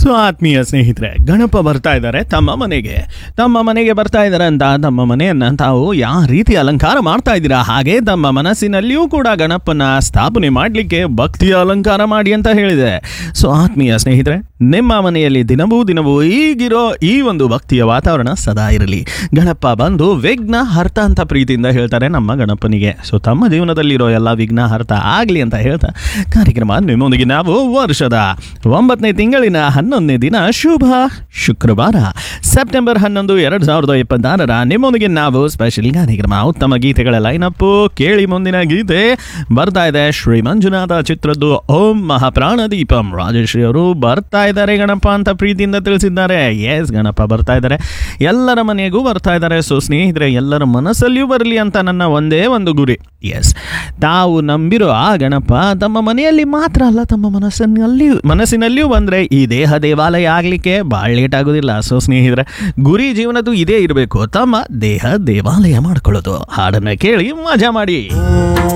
so ಆತ್ಮೀಯ ಸ್ನೇಹಿತರೆ ಗಣಪ ಬರ್ತಾ ಇದ್ದಾರೆ ತಮ್ಮ ಮನೆಗೆ ತಮ್ಮ ಮನೆಗೆ ಬರ್ತಾ ಇದ್ದಾರೆ ಅಂತ ತಮ್ಮ ಮನೆಯನ್ನ ತಾವು ಯಾವ ರೀತಿ ಅಲಂಕಾರ ಮಾಡ್ತಾ ಇದ್ದೀರಾ ಹಾಗೆ ತಮ್ಮ ಮನಸ್ಸಿನಲ್ಲಿಯೂ ಕೂಡ ಗಣಪನ ಸ್ಥಾಪನೆ ಮಾಡಲಿಕ್ಕೆ ಭಕ್ತಿಯ ಅಲಂಕಾರ ಮಾಡಿ ಅಂತ ಹೇಳಿದೆ ಸೊ ಆತ್ಮೀಯ ಸ್ನೇಹಿತರೆ ನಿಮ್ಮ ಮನೆಯಲ್ಲಿ ದಿನವೂ ದಿನವೂ ಈಗಿರೋ ಈ ಒಂದು ಭಕ್ತಿಯ ವಾತಾವರಣ ಸದಾ ಇರಲಿ ಗಣಪ ಬಂದು ವಿಘ್ನ ಹರ್ತ ಅಂತ ಪ್ರೀತಿಯಿಂದ ಹೇಳ್ತಾರೆ ನಮ್ಮ ಗಣಪನಿಗೆ ಸೊ ತಮ್ಮ ಜೀವನದಲ್ಲಿರೋ ಎಲ್ಲ ವಿಘ್ನ ಹರ್ತ ಆಗಲಿ ಅಂತ ಹೇಳ್ತಾ ಕಾರ್ಯಕ್ರಮ ನಿಮ್ಮೊಂದಿಗೆ ನಾವು ವರ್ಷದ ಒಂಬತ್ತನೇ ತಿಂಗಳಿನ ಹನ್ನೊಂದನೇ ದಿನ ಶುಭ ಶುಕ್ರವಾರ ಸೆಪ್ಟೆಂಬರ್ ಹನ್ನೊಂದು ಎರಡು ಸಾವಿರದ ಇಪ್ಪತ್ತಾರರ ನಿಮ್ಮೊಂದಿಗೆ ನಾವು ಸ್ಪೆಷಲ್ ಕಾರ್ಯಕ್ರಮ ಉತ್ತಮ ಗೀತೆಗಳ ಲೈನಪ್ಪು ಕೇಳಿ ಮುಂದಿನ ಗೀತೆ ಬರ್ತಾ ಇದೆ ಶ್ರೀ ಮಂಜುನಾಥ ಚಿತ್ರದ್ದು ಓಂ ಮಹಾಪ್ರಾಣ ದೀಪಂ ರಾಜಶ್ರೀ ಅವರು ಬರ್ತಾ ಇದ್ದಾರೆ ಗಣಪ ಅಂತ ಪ್ರೀತಿಯಿಂದ ತಿಳಿಸಿದ್ದಾರೆ ಎಸ್ ಗಣಪ ಬರ್ತಾ ಇದ್ದಾರೆ ಎಲ್ಲರ ಮನೆಗೂ ಬರ್ತಾ ಇದ್ದಾರೆ ಸೊ ಸ್ನೇಹಿತರೆ ಎಲ್ಲರ ಮನಸ್ಸಲ್ಲಿಯೂ ಬರಲಿ ಅಂತ ನನ್ನ ಒಂದೇ ಒಂದು ಗುರಿ ಎಸ್ ತಾವು ನಂಬಿರೋ ಆ ಗಣಪ ತಮ್ಮ ಮನೆಯಲ್ಲಿ ಮಾತ್ರ ಅಲ್ಲ ತಮ್ಮ ಮನಸ್ಸಿನಲ್ಲಿಯೂ ಮನಸ್ಸಿನಲ್ಲಿಯೂ ಬಂದರೆ ಈ ದೇಹ ದೇವಾಲಯ ಆಗಲಿಕ್ಕೆ ಭಾಳ ಲೇಟ್ ಆಗೋದಿಲ್ಲ ಸೊ ಸ್ನೇಹಿತರೆ ಗುರಿ ಜೀವನದ್ದು ಇದೇ ಇರಬೇಕು ತಮ್ಮ ದೇಹ ದೇವಾಲಯ ಮಾಡ್ಕೊಳ್ಳೋದು ಹಾಡನ್ನು ಕೇಳಿ ಮಜಾ ಮಾಡಿ